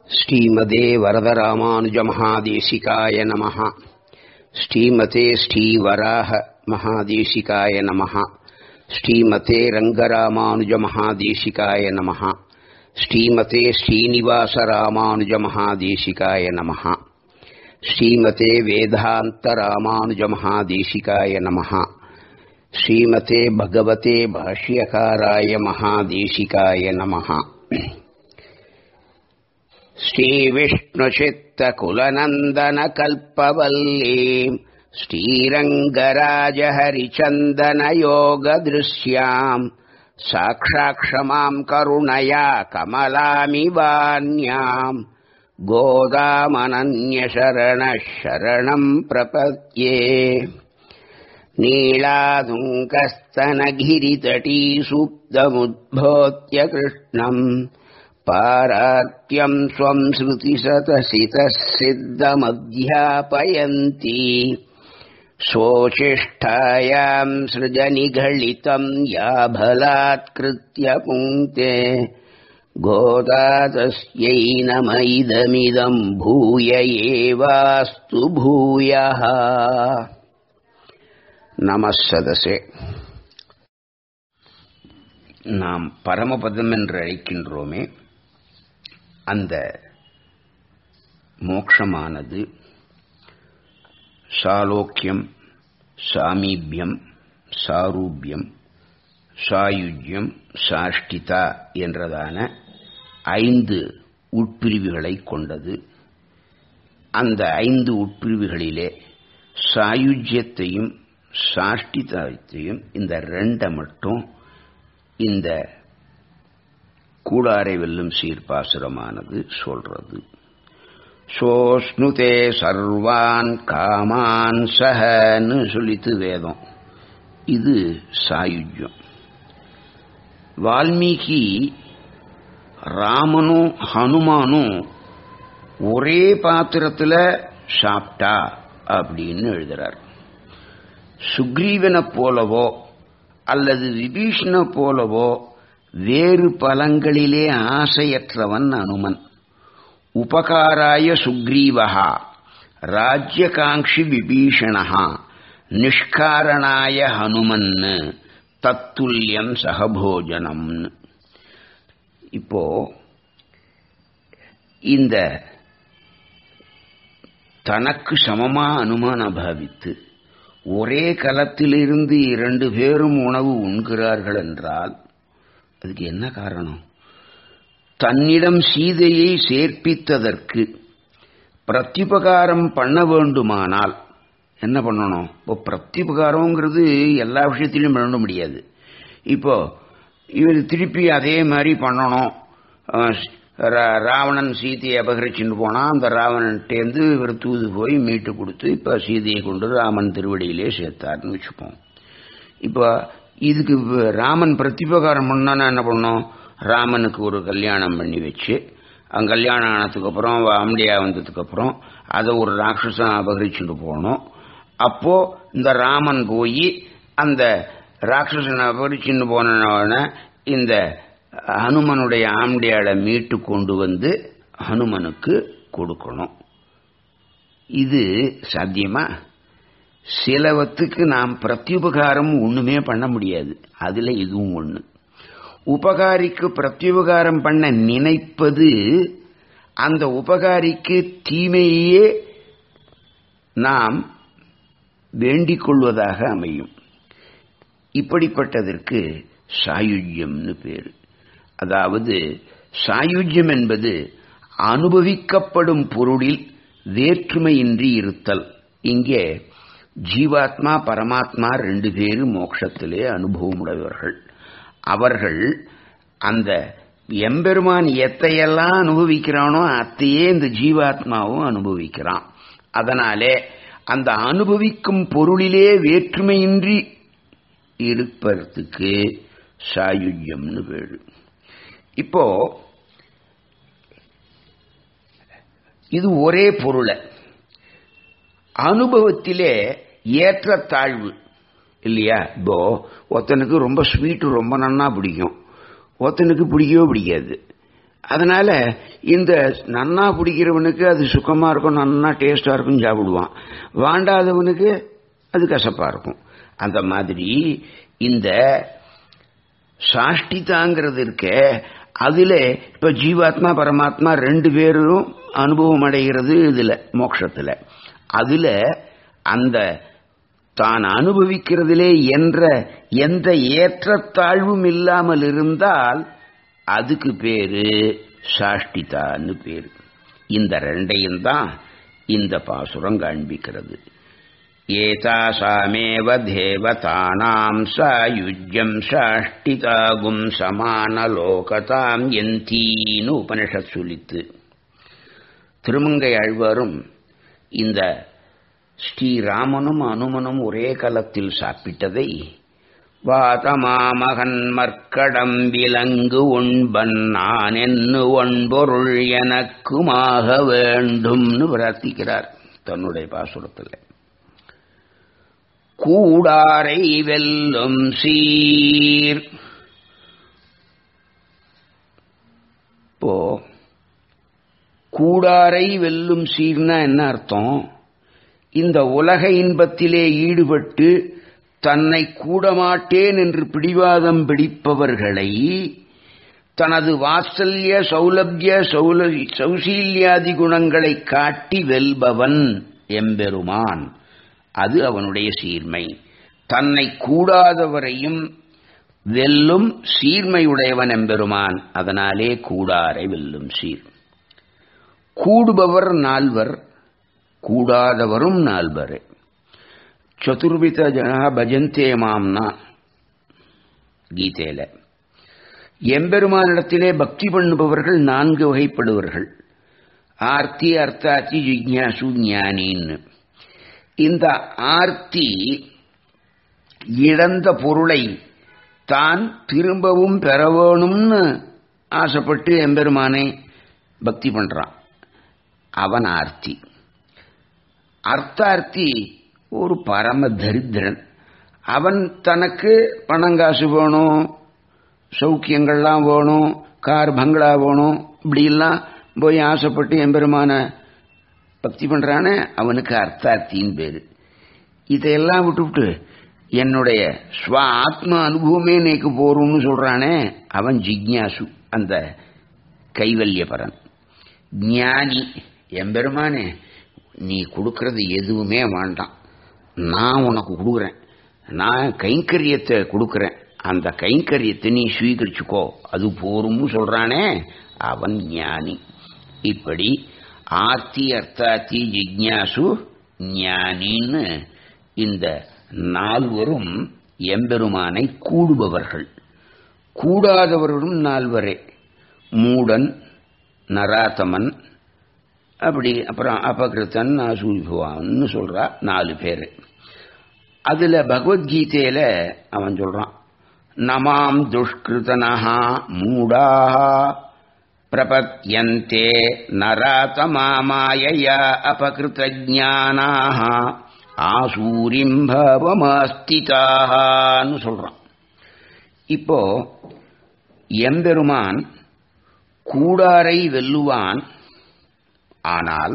ஸ்ரீமதே வரதராமானுஜமகாதேசிகாய நமः ஸ்ரீமதே ஸ்ரீவராக மகாதேசிகாய நமः ஸ்ரீமதே ரங்கராமானுஜமகாதேசிகாய நமः ஸ்ரீமதே ஸ்ரீனிவாசராமானுஜமகாதேசிகாய நமः ஸ்ரீமதே வேதாந்தராமானுஜமகாதேசிகாய நமः ஸ்ரீமதே பகவதே பாஷ்யகாராய மகாதேசிகாய நமः श्रीविष्णुचित्तकुलनन्दनकल्पवल्लीम् श्रीरङ्गराजहरिचन्दनयोगदृश्याम् साक्षाक्षमाम् करुणया कमलामिवान्याम् गोदामनन्यशरणः शरणम् प्रपद्ये नीलादुङ्कस्तनगिरितटीसुप्तमुद्भोत्य कृष्णम् पारात्यम् स्वम् श्रुतिसतसितः सिद्धमध्यापयन्ती स्वोचिष्ठायाम् सृजनिघलितम् याभलात्कृत्य पुङ्क्ते गोदा तस्यै नम इदमिदम् भूय एवास्तु भूयः नमः सदसे நாம் பரமபதம் என்று அழைக்கின்றோமே அந்த மோக்ஷமானது சாலோக்கியம் சாமீபியம் சாரூபியம் சாயுஜ்யம் சாஷ்டிதா என்றதான ஐந்து உட்பிரிவுகளை கொண்டது அந்த ஐந்து உட்பிரிவுகளிலே சாயுஜ்யத்தையும் சாஷ்டிதத்தையும் இந்த ரெண்டை மட்டும் இந்த கூடாரை வெல்லும் சீர்பாசுரமானது சொல்றது சோஷ்ணுதே சர்வான் காமான் சஹன்னு சொல்லித்து வேதம் இது சாயுஜ்யம் வால்மீகி ராமனும் ஹனுமானும் ஒரே பாத்திரத்தில் சாப்பிட்டா அப்படின்னு எழுதுறார் சுக்ரீவனை போலவோ அல்லது விபீஷண போலவோ வேறு பலங்களிலே ஆசையற்றவன் அனுமன் உபகாராய சுக்ரீவகா ராஜ்யகாங்ஷி விபீஷணா நிஷ்காரணாய ஹனுமன் தத்துல்யம் சகபோஜனம்னு இப்போ இந்த தனக்கு சமமா அனுமான பாவித்து ஒரே கலத்திலிருந்து இரண்டு பேரும் உணவு உண்கிறார்கள் என்றால் அதுக்கு என்ன காரணம் தன்னிடம் சீதையை சேர்ப்பித்ததற்கு பிரத்யுபகாரம் பண்ண வேண்டுமானால் என்ன பண்ணணும் இப்போ பிரத்யுபகாரங்கிறது எல்லா விஷயத்திலையும் பண்ண முடியாது இப்போ இவர் திருப்பி அதே மாதிரி பண்ணணும் ராவணன் சீதையை அபகரிச்சுட்டு போனால் அந்த ராவணன்ட்டேருந்து இவர் தூது போய் மீட்டு கொடுத்து இப்போ சீதையை கொண்டு ராமன் திருவடியிலே சேர்த்தார்னு வச்சுப்போம் இப்போ இதுக்கு ராமன் பிரத்யுபகாரம் பண்ணானா என்ன பண்ணோம் ராமனுக்கு ஒரு கல்யாணம் பண்ணி வச்சு அங்கே கல்யாணம் ஆனதுக்கப்புறம் அம்டியா வந்ததுக்கப்புறம் அதை ஒரு ராட்சசன் அபகரிச்சுட்டு போனோம் அப்போ இந்த ராமன் போய் அந்த ராட்சசனை அபகரிச்சுட்டு போன இந்த ஹனுமனுடைய ஆம்டியாளை மீட்டு கொண்டு வந்து ஹனுமனுக்கு கொடுக்கணும் இது சாத்தியமா சிலவத்துக்கு நாம் பிரத்யுபகாரம் ஒண்ணுமே பண்ண முடியாது அதுல இதுவும் ஒண்ணு உபகாரிக்கு பிரத்யுபகாரம் பண்ண நினைப்பது அந்த உபகாரிக்கு தீமையே நாம் வேண்டிக் கொள்வதாக அமையும் இப்படிப்பட்டதற்கு சாயுஜ்யம்னு பேரு அதாவது சாயுஜ்யம் என்பது அனுபவிக்கப்படும் பொருளில் வேற்றுமையின்றி இருத்தல் இங்கே ஜீவாத்மா பரமாத்மா ரெண்டு பேரும் மோட்சத்திலே அனுபவமுடையவர்கள் அவர்கள் அந்த எம்பெருமான் எத்தையெல்லாம் அனுபவிக்கிறானோ அத்தையே இந்த ஜீவாத்மாவும் அனுபவிக்கிறான் அதனாலே அந்த அனுபவிக்கும் பொருளிலே வேற்றுமையின்றி இருப்பதற்கு சாயுஜ்யம்னு பேரு இப்போ இது ஒரே பொருளை அனுபவத்திலே ஏற்றத்தாழ்வு இல்லையா இப்போ ஒருத்தனுக்கு ரொம்ப ஸ்வீட்டு ரொம்ப நன்னா பிடிக்கும் ஒருத்தனுக்கு பிடிக்கவே பிடிக்காது அதனால இந்த நன்னா பிடிக்கிறவனுக்கு அது சுகமா இருக்கும் நன்னா டேஸ்டா இருக்கும் சாப்பிடுவான் வாண்டாதவனுக்கு அது கசப்பா இருக்கும் அந்த மாதிரி இந்த சாஷ்டிதாங்கிறது இருக்க அதுல இப்ப ஜீவாத்மா பரமாத்மா ரெண்டு பேரும் அனுபவம் அடைகிறது இதுல மோட்சத்துல அதுல அந்த தான் அனுபவிக்கிறதிலே என்ற எந்த ஏற்றத்தாழ்வும் இல்லாமல் இருந்தால் அதுக்கு பேரு சாஷ்டிதான்னு பேரு இந்த ரெண்டையும் தான் இந்த பாசுரம் காண்பிக்கிறது ஏதாசாமேவ தேவதானாம் சாயுஜ்யம் சாஷ்டிதாகும் சமானலோகதாம் எந்தீன்னு உபனிஷத் சொல்லித்து திருமங்கை ஆழ்வாரும் இந்த ஸ்ரீராமனும் அனுமனும் ஒரே கலத்தில் சாப்பிட்டதை வாதமாமகன் மற்கடம் விலங்கு உண்பன் நான் என்று ஒன்பொருள் எனக்குமாக வேண்டும்னு பிரார்த்திக்கிறார் தன்னுடைய பாசுரத்தில் கூடாரை வெல்லும் சீர் இப்போ கூடாரை வெல்லும் சீர்னா என்ன அர்த்தம் இந்த உலக இன்பத்திலே ஈடுபட்டு தன்னை கூடமாட்டேன் என்று பிடிவாதம் பிடிப்பவர்களை தனது வாத்சல்ய சௌலபிய சௌசீல்யாதி குணங்களை காட்டி வெல்பவன் எம்பெருமான் அது அவனுடைய சீர்மை தன்னை கூடாதவரையும் வெல்லும் சீர்மையுடையவன் எம்பெருமான் அதனாலே கூடாரை வெல்லும் சீர் கூடுபவர் நால்வர் கூடாதவரும் நால்வரே சதுர்வித ஜனா பஜந்தே மாம்னா கீதையில எம்பெருமானிடத்திலே பக்தி பண்ணுபவர்கள் நான்கு வகைப்படுவர்கள் ஆர்த்தி அர்த்தாத்தி ஜிக்யாசு ஞானின்னு இந்த ஆர்த்தி இழந்த பொருளை தான் திரும்பவும் பெற வேணும்னு ஆசைப்பட்டு எம்பெருமானை பக்தி பண்றான் அவன் ஆர்த்தி அர்த்தார்த்தி ஒரு பரம தரித்திரன் அவன் தனக்கு பணங்காசு வேணும் சௌக்கியங்கள்லாம் வேணும் கார் பங்களா வேணும் இப்படிலாம் போய் ஆசைப்பட்டு எம்பெருமான பக்தி பண்றானே அவனுக்கு அர்த்தார்த்தின்னு பேரு இதையெல்லாம் விட்டுவிட்டு என்னுடைய ஸ்வ ஆத்ம அனுபவமே நேக்கு போறோம்னு சொல்றானே அவன் ஜிக்யாசு அந்த கைவல்யபரன் ஞானி எம்பெருமானே நீ கொடுக்கறது எதுவுமே வேண்டாம் நான் உனக்கு கொடுக்குறேன் நான் கைங்கரியத்தை கொடுக்குறேன் அந்த கைங்கரியத்தை நீ ஸ்வீகரிச்சுக்கோ அது போரும்னு சொல்றானே அவன் ஞானி இப்படி ஆர்த்தி அர்த்தாத்தி ஜிக்யாசு ஞானின்னு இந்த நால்வரும் எம்பெருமானை கூடுபவர்கள் கூடாதவர்களும் நால்வரே மூடன் நராத்தமன் அப்படி அப்புறம் அபகிருத்தன் அசூரிபவான்னு சொல்றா நாலு பேர் அதுல பகவத்கீதையில அவன் சொல்றான் நமாம் துஷ்கிருதனஹா மூடாக பிரபத்யந்தே நராத்தமாமாயயா அபகிருத்தஜானாக ஆசூரிம் பவமாஸ்திதான்னு சொல்றான் இப்போ எம்பெருமான் கூடாரை வெல்லுவான் ஆனால்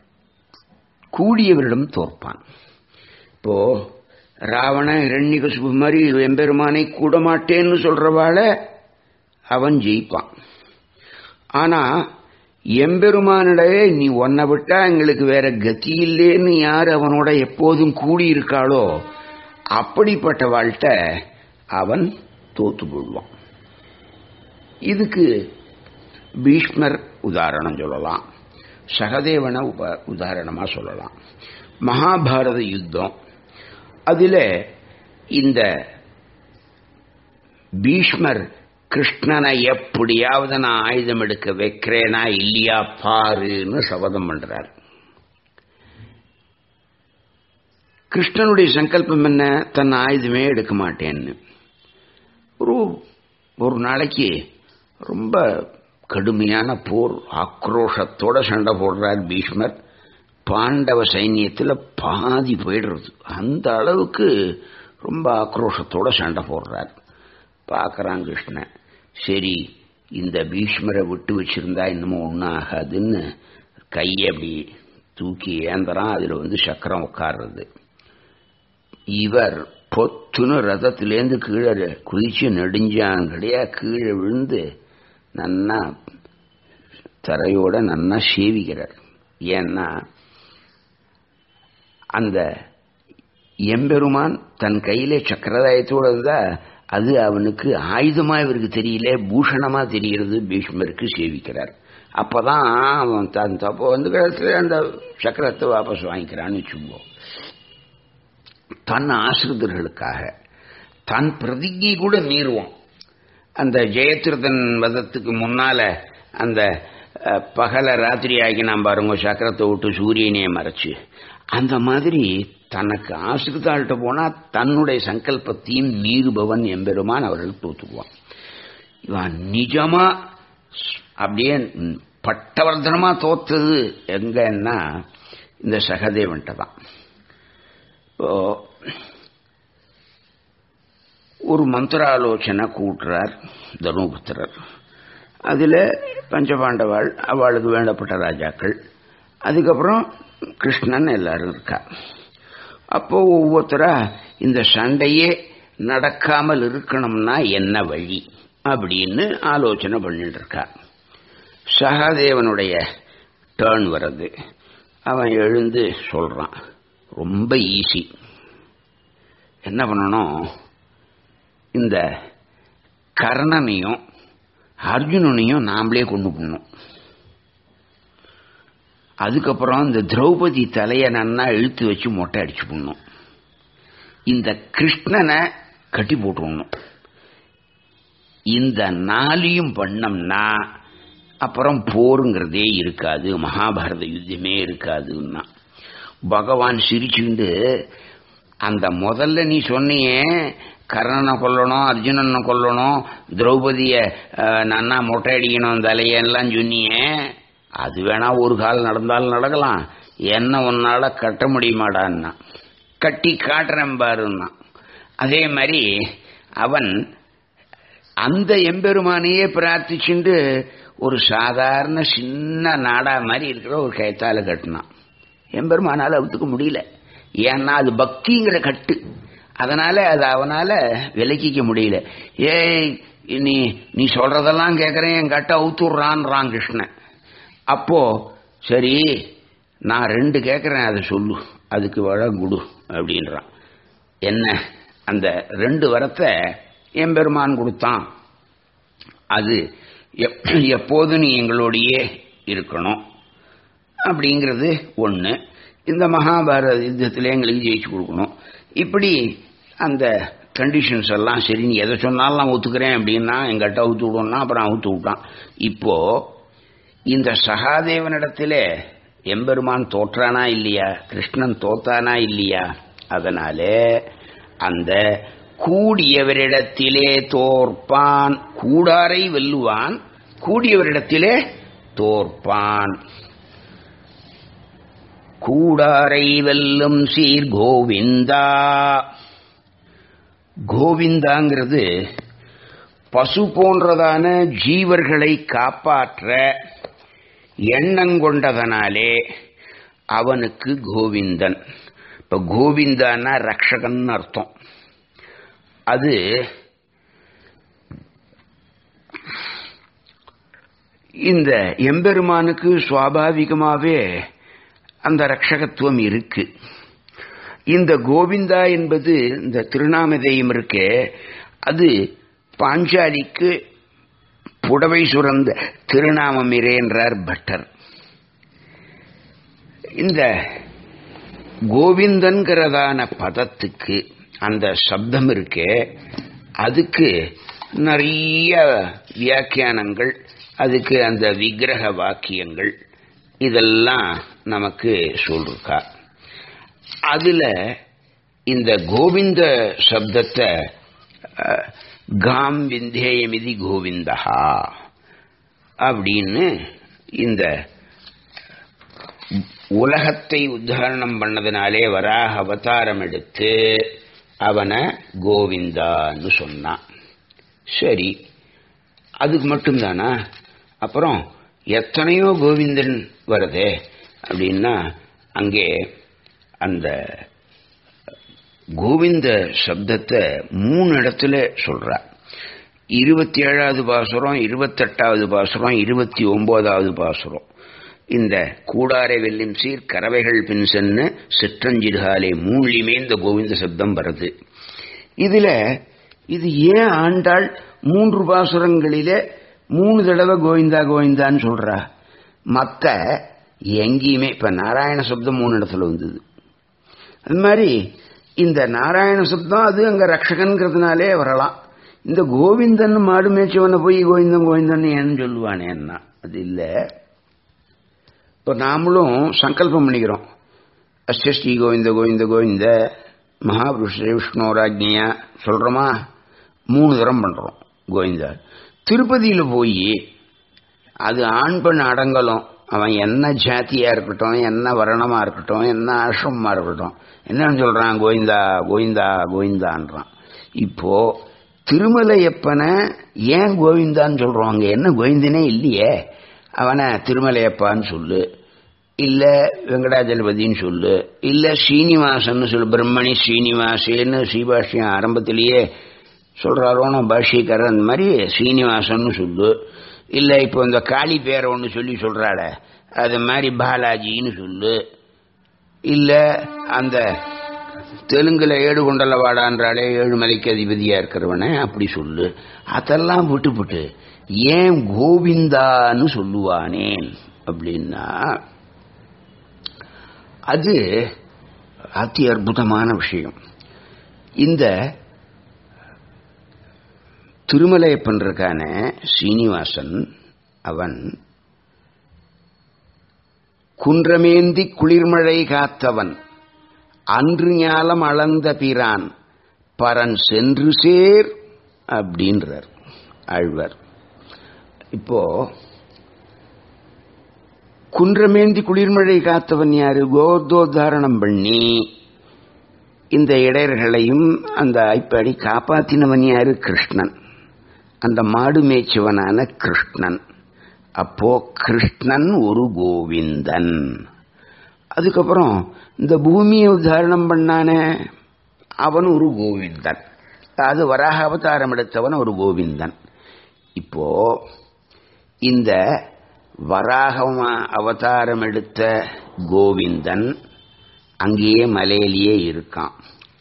கூடியவரிடம் தோற்பான் இப்போ ராவண இரண்யகசுபு மாதிரி எம்பெருமானை கூட மாட்டேன்னு சொல்றவாள அவன் ஜெயிப்பான் ஆனா எம்பெருமானிடையே நீ ஒன்ன விட்டா எங்களுக்கு வேற கதி இல்லேன்னு யார் அவனோட எப்போதும் கூடியிருக்காளோ அப்படிப்பட்ட வாழ்ட்ட அவன் தோத்து போடுவான் இதுக்கு பீஷ்மர் உதாரணம் சொல்லலாம் சகதேவனை உப உதாரணமா சொல்லலாம் மகாபாரத யுத்தம் அதுல இந்த பீஷ்மர் கிருஷ்ணனை எப்படியாவது நான் ஆயுதம் எடுக்க வைக்கிறேனா இல்லையா பாருன்னு சபதம் பண்றார் கிருஷ்ணனுடைய சங்கல்பம் என்ன தன் ஆயுதமே எடுக்க மாட்டேன்னு ஒரு ஒரு நாளைக்கு ரொம்ப கடுமையான போர் ஆக்ரோஷத்தோட சண்டை போடுறார் பீஷ்மர் பாண்டவ சைன்யத்தில் பாதி போயிடுறது அந்த அளவுக்கு ரொம்ப ஆக்ரோஷத்தோட சண்டை போடுறார் பார்க்கறான் கிருஷ்ணன் சரி இந்த பீஷ்மரை விட்டு வச்சிருந்தா இன்னமும் ஒன்றும் ஆகாதுன்னு கையை அப்படி தூக்கி ஏந்தறான் அதில் வந்து சக்கரம் உட்கார்றது இவர் பொத்துன்னு ரதத்திலேருந்து கீழே குதிச்சு நெடுஞ்சாங்கடையா கீழே விழுந்து நன்னா தரையோட நன்னா சேவிக்கிறார் ஏன்னா அந்த எம்பெருமான் தன் கையிலே சக்கரதாயத்தோட இருந்தா அது அவனுக்கு ஆயுதமா இவருக்கு தெரியல பூஷணமா தெரிகிறது பீஷ்மருக்கு சேவிக்கிறார் அப்பதான் அவன் தன் தப்போ வந்து கிடத்துல அந்த சக்கரத்தை வாபஸ் வாங்கிக்கிறான்னு வச்சுக்கோ தன் ஆசிரிதர்களுக்காக தன் பிரதிஜை கூட மீறுவான் அந்த ஜெயத்ரதன் வதத்துக்கு முன்னால அந்த பகல ராத்திரி ஆகி நாம் பாருங்க சக்கரத்தை விட்டு சூரியனையே மறைச்சு அந்த மாதிரி தனக்கு ஆசிரிதாள்கிட்ட போனா தன்னுடைய சங்கல்பத்தையும் மீறுபவன் எம்பெருமான் அவர்கள் தோத்துக்குவான் இவன் நிஜமா அப்படியே பட்டவர்தனமா தோத்தது எங்கன்னா இந்த சகதேவன்ட்ட தான் இப்போ ஒரு மந்திராலோசனை கூட்டுறார் தர்மபுத்திரர் அதில் பஞ்சபாண்டவாள் அவளுக்கு வேண்டப்பட்ட ராஜாக்கள் அதுக்கப்புறம் கிருஷ்ணன் எல்லாரும் இருக்கா அப்போ ஒவ்வொருத்தரா இந்த சண்டையே நடக்காமல் இருக்கணும்னா என்ன வழி அப்படின்னு ஆலோசனை பண்ணிட்டு இருக்கா சகாதேவனுடைய டேர்ன் வர்றது அவன் எழுந்து சொல்றான் ரொம்ப ஈஸி என்ன பண்ணணும் இந்த கர்ணனையும் அர்ஜுனனையும் நாமளே கொண்டு போடணும் அதுக்கப்புறம் இந்த திரௌபதி தலையை நன்னா இழுத்து வச்சு மொட்டை அடிச்சு போடணும் இந்த கிருஷ்ணனை கட்டி போட்டுடணும் இந்த நாளையும் பண்ணோம்னா அப்புறம் போருங்கிறதே இருக்காது மகாபாரத யுத்தமே இருக்காதுன்னா பகவான் சிரிச்சுண்டு அந்த முதல்ல நீ சொன்னியே கர்ணனை கொல்லணும் அர்ஜுனனை கொல்லணும் திரௌபதிய நன்னா மொட்டை அடிக்கணும் தலையெல்லாம் சொன்னியே அது வேணா ஒரு கால் நடந்தாலும் நடக்கலாம் என்ன உன்னால கட்ட முடியுமாடான்னா கட்டி காட்டுறேன் பாருன்னா அதே மாதிரி அவன் அந்த எம்பெருமானையே பிரார்த்திச்சுண்டு ஒரு சாதாரண சின்ன நாடா மாதிரி இருக்கிற ஒரு கயத்தால கட்டினான் எம்பெருமானால அவுத்துக்க முடியல ஏன்னா அது பக்திங்கிற கட்டு அதனால அது அவனால விலக்கிக்க முடியல ஏய் நீ நீ சொல்றதெல்லாம் கேட்கறேன் என் கட்ட அவுத்துடுறான்றான் கிருஷ்ணன் அப்போ சரி நான் ரெண்டு கேட்கறேன் அதை சொல்லு அதுக்கு வழ குடு அப்படின்றான் என்ன அந்த ரெண்டு வரத்தை எம்பெருமான் கொடுத்தான் அது எப்போது நீ எங்களோடையே இருக்கணும் அப்படிங்கிறது ஒன்று இந்த மகாபாரத யுத்தத்தில் எங்களுக்கு ஜெயிச்சு கொடுக்கணும் இப்படி அந்த கண்டிஷன்ஸ் எல்லாம் சரி நீ எதை சொன்னாலும் நான் ஒத்துக்கிறேன் அப்படின்னா எங்கிட்ட அவுத்து விடணும்னா அப்புறம் அவுத்து விட்டான் இப்போ இந்த சகாதேவனிடத்துல எம்பெருமான் தோற்றானா இல்லையா கிருஷ்ணன் தோத்தானா இல்லையா அதனாலே அந்த கூடியவரிடத்திலே தோற்பான் கூடாரை வெல்லுவான் கூடியவரிடத்திலே தோற்பான் கூடாரை வெல்லும் சீர் கோவிந்தா கோவிந்தாங்கிறது பசு போன்றதான ஜீவர்களை காப்பாற்ற எண்ணங்கொண்டதனாலே அவனுக்கு கோவிந்தன் இப்ப கோவிந்தான்னா ரக்ஷகன் அர்த்தம் அது இந்த எம்பெருமானுக்கு சுவாபாவிகமாவே அந்த ரக்ஷகத்துவம் இருக்கு இந்த கோவிந்தா என்பது இந்த திருநாமதேயம் இருக்கே அது பாஞ்சாலிக்கு புடவை சுரந்த திருநாமம் என்றார் பட்டர் இந்த கோவிந்தன்கிறதான பதத்துக்கு அந்த சப்தம் இருக்கே அதுக்கு நிறைய வியாக்கியானங்கள் அதுக்கு அந்த விக்கிரக வாக்கியங்கள் இதெல்லாம் நமக்கு சொல்லிருக்கா அதுல இந்த கோவிந்த சப்தத்தை காம் விந்தேயமிதி கோவிந்தா அப்படின்னு இந்த உலகத்தை உத்தாரணம் பண்ணதுனாலே வராக அவதாரம் எடுத்து அவனை கோவிந்தான்னு சொன்னான் சரி அதுக்கு மட்டும்தானா அப்புறம் எத்தனையோ கோவிந்தன் வருதே அப்படின்னா அங்கே அந்த கோவிந்த சப்தத்தை மூணு இடத்துல சொல்றார் இருபத்தி ஏழாவது பாசுரம் இருபத்தெட்டாவது பாசுரம் இருபத்தி ஒன்பதாவது பாசுரம் இந்த கூடாரை வெல்லும் சீர் கறவைகள் பின் சென்னு சிற்றஞ்சிறுகாலே மூணுலையுமே இந்த கோவிந்த சப்தம் வருது இதுல இது ஏன் ஆண்டாள் மூன்று பாசுரங்களிலே மூணு தடவை கோவிந்தா கோவிந்தான்னு சொல்றா மத்த எங்கேயுமே இப்ப நாராயண சப்தம் மூணு இடத்துல வந்தது அது மாதிரி இந்த நாராயண சப்தம் அது அங்க ரக்ஷகன்கிறதுனாலே வரலாம் இந்த கோவிந்தன் மாடு மேய்ச்சவனை போய் கோவிந்தன் கோவிந்தன் ஏன்னு சொல்லுவானே என்ன அது இல்லை இப்போ நாமளும் சங்கல்பம் பண்ணிக்கிறோம் அஸ்ய ஸ்ரீ கோவிந்த கோவிந்த கோவிந்த மகாபுருஷ விஷ்ணுராஜ்யா சொல்கிறோமா மூணு தரம் பண்ணுறோம் கோவிந்தா திருப்பதியில் போய் அது ஆண் பெண் அடங்கலும் அவன் என்ன ஜாத்தியா இருக்கட்டும் என்ன வர்ணமா இருக்கட்டும் என்ன ஆசிரமமா இருக்கட்டும் என்னன்னு சொல்றான் கோவிந்தா கோவிந்தா கோவிந்தான்றான் இப்போ திருமலையப்பனை ஏன் கோவிந்தான்னு சொல்றோம் அங்க என்ன கோவிந்தனே இல்லையே அவனை திருமலையப்பான்னு சொல்லு இல்ல வெங்கடாஜலபதின்னு சொல்லு இல்ல ஸ்ரீனிவாசன் சொல்லு பிரம்மணி ஸ்ரீனிவாசேன்னு ஸ்ரீபாஷ்யம் ஆரம்பத்திலேயே சொல்றாரோன பாஷ்யக்காரர் அந்த மாதிரி ஸ்ரீனிவாசன் சொல்லு இல்ல இப்போ இந்த காளி பேரை ஒன்று சொல்லி சொல்றாட அது மாதிரி பாலாஜின்னு சொல்லு இல்ல அந்த தெலுங்குல ஏழு குண்டல வாடான்றாலே ஏழு மலைக்கு அதிபதியா இருக்கிறவனே அப்படி சொல்லு அதெல்லாம் விட்டுப்புட்டு ஏன் கோவிந்தான்னு சொல்லுவானேன் அப்படின்னா அது அதி அற்புதமான விஷயம் இந்த திருமலையப்பன் இருக்கான சீனிவாசன் அவன் குன்றமேந்தி குளிர்மழை காத்தவன் அன்று ஞாலம் அளந்த பிரான் பரன் சென்று சேர் அப்படின்றார் ஆழ்வார் இப்போ குன்றமேந்தி குளிர்மழை காத்தவன் யாரு கோதோத்தாரணம் பண்ணி இந்த இடையர்களையும் அந்த ஐப்படி காப்பாத்தினவன் யாரு கிருஷ்ணன் அந்த மாடு மேய்ச்சவனான கிருஷ்ணன் அப்போ கிருஷ்ணன் ஒரு கோவிந்தன் அதுக்கப்புறம் இந்த பூமியை உதாரணம் பண்ணானே அவன் ஒரு கோவிந்தன் அது வராக அவதாரம் எடுத்தவன் ஒரு கோவிந்தன் இப்போ இந்த வராகமா அவதாரம் எடுத்த கோவிந்தன் அங்கேயே மலையிலேயே இருக்கான்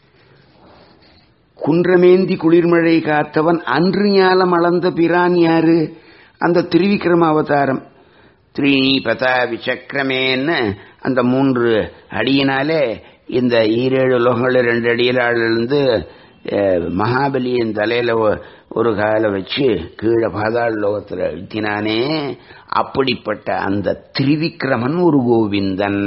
குன்றமேந்தி குளிர்மழை காத்தவன் அன்று ஞாலம் அளந்த பிரான் யாரு அந்த திருவிக்ரம அவதாரம் த்ரீணி பதா விசக்கிரமேன்னு அந்த மூன்று அடியினாலே இந்த ஈரேழு லோகங்கள் ரெண்டு அடியிலிருந்து மகாபலியின் தலையில ஒரு கால வச்சு கீழே பாதாள லோகத்தில் அழுத்தினானே அப்படிப்பட்ட அந்த திரிவிக்ரமன் ஒரு கோவிந்தன்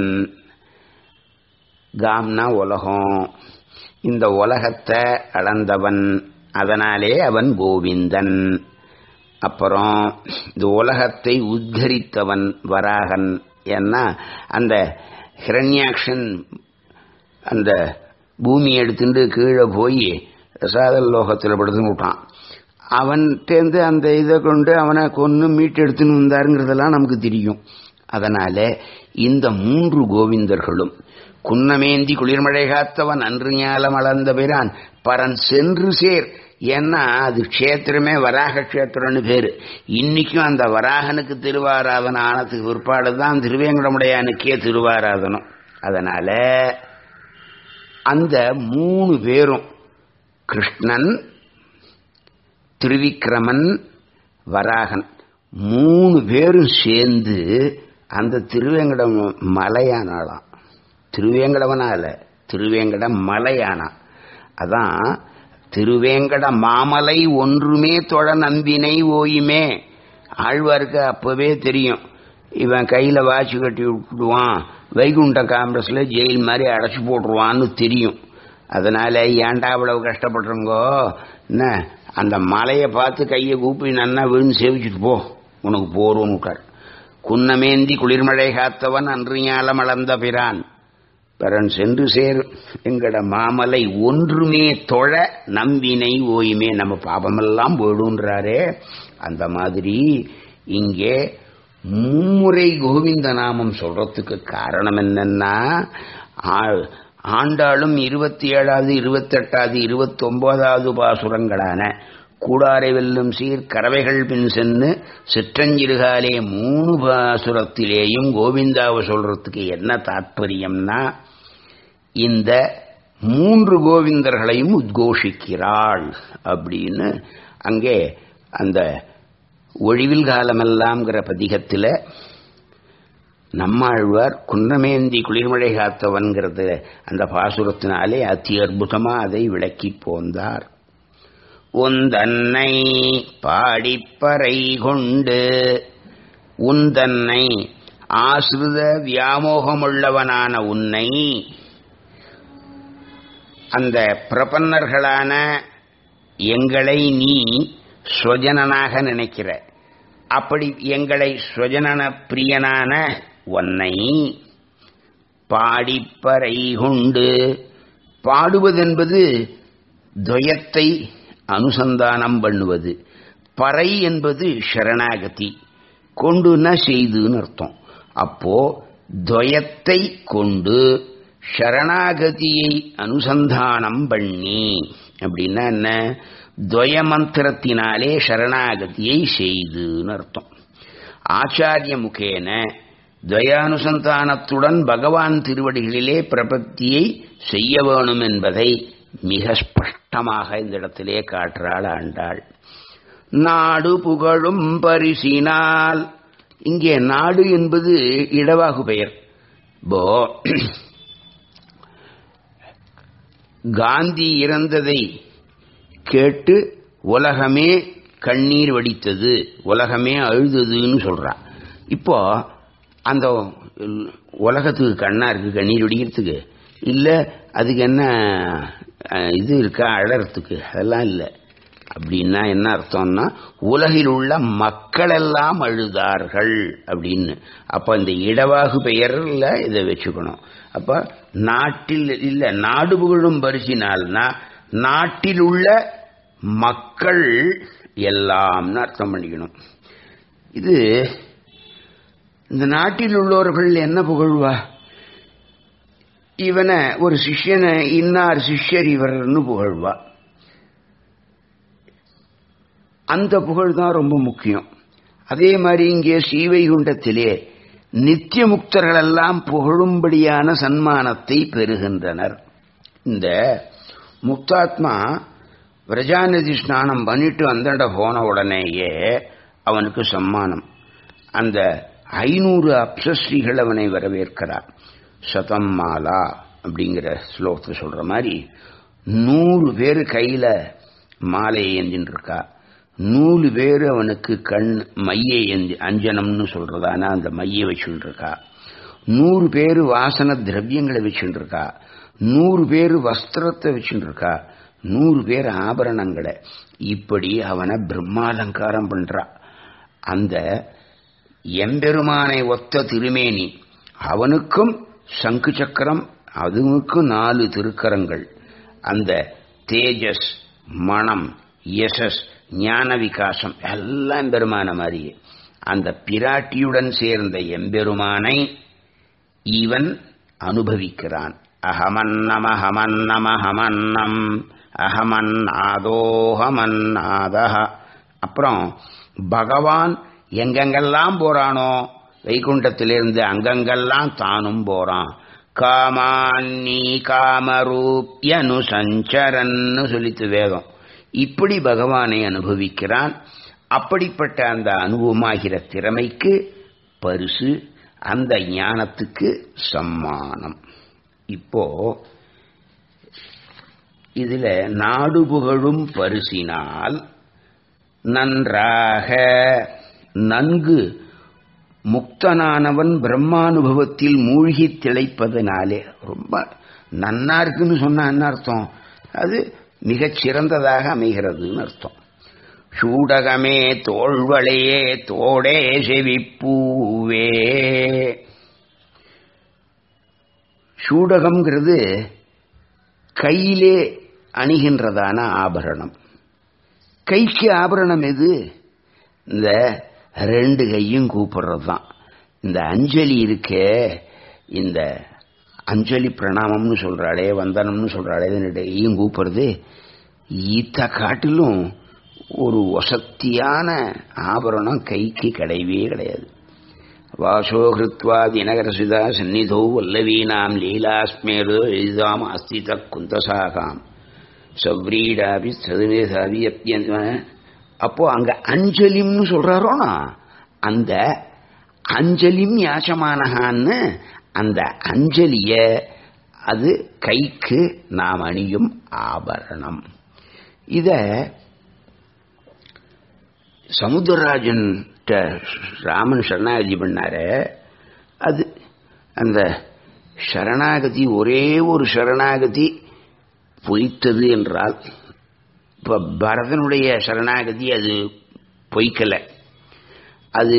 காம்னா உலகம் இந்த உலகத்தை அளந்தவன் அதனாலே அவன் கோவிந்தன் அப்புறம் இந்த உலகத்தை உத்தரித்தவன் வராகன் ஏன்னா அந்த ஹிரண்யாக்ஷன் அந்த பூமி எடுத்துட்டு கீழே போய் ரசாதல் லோகத்தில் படுத்து விட்டான் அவன்கிட்டேருந்து அந்த இதை கொண்டு அவனை கொன்று மீட்டு எடுத்துன்னு வந்தாருங்கிறதெல்லாம் நமக்கு தெரியும் அதனால இந்த மூன்று கோவிந்தர்களும் குன்னமேந்தி குளிர்மழை காத்தவன் அன்று ஞாலம் அளந்த பிரான் பரன் சென்று சேர் ஏன்னா அது க்ஷேத்திரமே வராக க்ஷேத்திரம்னு பேரு இன்னைக்கும் அந்த வராகனுக்கு திருவாராதனம் ஆனதுக்கு பிற்பாடு தான் திருவேங்கடமுடையானுக்கே திருவாராதனம் அதனால அந்த மூணு பேரும் கிருஷ்ணன் திருவிக்கிரமன் வராகன் மூணு பேரும் சேர்ந்து அந்த திருவேங்கடம் மலையானாலாம் திருவேங்கடவனால திருவேங்கடம் மலையானா அதான் திருவேங்கட மாமலை ஒன்றுமே தொழ நம்பினை ஓயுமே ஆழ்வாருக்கு அப்பவே தெரியும் இவன் கையில வாட்சி கட்டி விட்டுடுவான் வைகுண்ட காங்கிரஸ்ல ஜெயில் மாதிரி அடைச்சு போட்டுருவான்னு தெரியும் அதனால ஏன்டா அவ்வளவு கஷ்டப்படுறங்கோ என்ன அந்த மலையை பார்த்து கையை கூப்பி நன்னா விழுந்து சேவிச்சுட்டு போ உனக்கு போறோன்னு விட்டார் குன்னமேந்தி குளிர்மழை காத்தவன் அன்று ஞாலம் அளந்த பிரான் பரன் சென்று சேர் எங்கட மாமலை ஒன்றுமே தொழ நம்பினை ஓயுமே நம்ம பாபமெல்லாம் போயிடுன்றாரே அந்த மாதிரி இங்கே மும்முறை கோவிந்த நாமம் சொல்றதுக்கு காரணம் என்னன்னா ஆ- ஆண்டாளும் இருபத்தி ஏழாவது இருபத்தெட்டாவது இருபத்தி ஒன்பதாவது பாசுரங்களான கூடாரை வெல்லும் சீர் கறவைகள் பின் சென்று சிற்றஞ்சிறுகாலே மூணு பாசுரத்திலேயும் கோவிந்தாவை சொல்றதுக்கு என்ன தாற்பயம்னா இந்த மூன்று கோவிந்தர்களையும் உத்கோஷிக்கிறாள் அப்படின்னு அங்கே அந்த ஒழிவில் காலமெல்லாம்ங்கிற பதிகத்தில் நம்மாழ்வார் குன்றமேந்தி குளிர்மழை காத்தவன்கிறது அந்த பாசுரத்தினாலே அதி அற்புதமா அதை விளக்கி போந்தார் உந்தன்னை பாடிப்பறை கொண்டு உந்தன்னை ஆசிரித வியாமோகமுள்ளவனான உன்னை அந்த பிரபன்னர்களான எங்களை நீ ஸ்வஜனனாக நினைக்கிற அப்படி எங்களை ஸ்வஜனன பிரியனான உன்னை பாடிப்பறை கொண்டு பாடுவதென்பது துவயத்தை அனுசந்தானம் பண்ணுவது பறை என்பது சரணாகதி கொண்டுன்னா செய்துன்னு அர்த்தம் அப்போ துவயத்தை கொண்டு சரணாகதியை அனுசந்தானம் பண்ணி அப்படின்னா என்ன துவய மந்திரத்தினாலே சரணாகதியை செய்துன்னு அர்த்தம் ஆச்சாரிய முகேன துவயானுசந்தானத்துடன் பகவான் திருவடிகளிலே பிரபத்தியை செய்ய வேணும் என்பதை மிக ஸ்பஷ்டமாக இந்த இடத்திலே காட்டுறாள் ஆண்டாள் நாடு புகழும் பரிசினால் இங்கே நாடு என்பது இடவாகு பெயர் போ காந்தி இறந்ததை கேட்டு உலகமே கண்ணீர் வடித்தது உலகமே அழுததுன்னு சொல்றா இப்போ அந்த உலகத்துக்கு கண்ணா இருக்கு கண்ணீர் வடிக்கிறதுக்கு இல்ல அதுக்கு என்ன அஹ், இது இருக்கா அழறதுக்கு அதெல்லாம் இல்லை அப்படின்னா என்ன அர்த்தம்னா உலகில் உள்ள மக்கள் எல்லாம் அழுதார்கள் அப்படின்னு அப்ப இந்த இடவாகு பெயர்ல இதை வச்சுக்கணும் அப்ப நாட்டில் இல்ல நாடு புகழும் பரிசினால்னா நாட்டில் உள்ள மக்கள் எல்லாம்னு அர்த்தம் பண்ணிக்கணும் இது இந்த நாட்டில் உள்ளவர்கள் என்ன புகழ்வா இவனை ஒரு சிஷ்யனை இன்னார் சிஷ்யர் இவர்னு புகழ்வா அந்த புகழ் தான் ரொம்ப முக்கியம் அதே மாதிரி இங்கே ஸ்ரீவைகுண்டத்திலே நித்திய முக்தர்கள் எல்லாம் புகழும்படியான சன்மானத்தை பெறுகின்றனர் இந்த முக்தாத்மா விரஜாநதி ஸ்நானம் பண்ணிட்டு வந்தட போன உடனேயே அவனுக்கு சம்மானம் அந்த ஐநூறு அப்சஸ்ரீகள் அவனை வரவேற்கிறார் சதம் மாலா அப்படிங்கிற ஸ்லோகத்தை சொல்ற மாதிரி நூறு பேர் கையில மாலையை ஏந்தின்னு இருக்கா நூறு பேர் அவனுக்கு கண் மையை ஏந்தி அஞ்சனம்னு சொல்றதானா அந்த மையை வச்சுட்டு இருக்கா நூறு பேர் வாசன திரவியங்களை வச்சுட்டு இருக்கா நூறு பேர் வஸ்திரத்தை வச்சுட்டு இருக்கா நூறு பேர் ஆபரணங்களை இப்படி அவனை பிரம்மாலங்காரம் பண்றா அந்த எம்பெருமானை ஒத்த திருமேனி அவனுக்கும் சங்கு சக்கரம் அதுவுக்கும் நாலு திருக்கரங்கள் அந்த தேஜஸ் மனம் யசஸ் ஞான விகாசம் எல்லாம் பெருமான மாதிரியே அந்த பிராட்டியுடன் சேர்ந்த எம்பெருமானை இவன் அனுபவிக்கிறான் அகமன்னம் அகமன்னம் அகமன்னம் அகமன்னாதோஹமன்னாதா அப்புறம் பகவான் எங்கெங்கெல்லாம் போறானோ வைகுண்டத்திலிருந்து அங்கங்கெல்லாம் தானும் போறான் காமான்னி காமரூப்யனு சஞ்சரன்னு சொல்லித்து வேதம் இப்படி பகவானை அனுபவிக்கிறான் அப்படிப்பட்ட அந்த அனுபவமாகிற திறமைக்கு பரிசு அந்த ஞானத்துக்கு சம்மானம் இப்போ இதுல நாடு புகழும் பரிசினால் நன்றாக நன்கு முக்தனானவன் பிரம்மானுபவத்தில் மூழ்கி திளைப்பதனாலே ரொம்ப நன்னா இருக்குன்னு சொன்னா என்ன அர்த்தம் அது மிகச் சிறந்ததாக அமைகிறதுன்னு அர்த்தம் சூடகமே தோள்வளையே தோடே செவிப்பூவே சூடகம்ங்கிறது கையிலே அணிகின்றதான ஆபரணம் கைக்கு ஆபரணம் எது இந்த ரெண்டு கையும் கூப்பிடுறது தான் இந்த அஞ்சலி இருக்கே இந்த அஞ்சலி பிரணாமம்னு சொல்றாளே வந்தனம்னு சொல்றாளே கையும் கூப்பிடுறது ஈத்த காட்டிலும் ஒரு வசத்தியான ஆபரணம் கைக்கு கிடையவே கிடையாது வாசோ ஹிருத்வா தினகரசுதா சந்நிதோ வல்லவீனாம் லீலாஸ்மேரு எழுதாம் அஸ்தித குந்தசாகாம் சவ்ரீடாபி சதுவேசாபி அப்பியந்த அப்போ அங்க அஞ்சலிம்னு சொல்றாரோனா அந்த அஞ்சலிம் யாசமானகான்னு அந்த அஞ்சலிய அது கைக்கு நாம் அணியும் ஆபரணம் இத சமுத்திரராஜன் ராமன் சரணாகதி பண்ணாரு அது அந்த சரணாகதி ஒரே ஒரு சரணாகதி பொய்த்தது என்றால் இப்ப பரதனுடைய சரணாகதி அது பொய்க்கல அது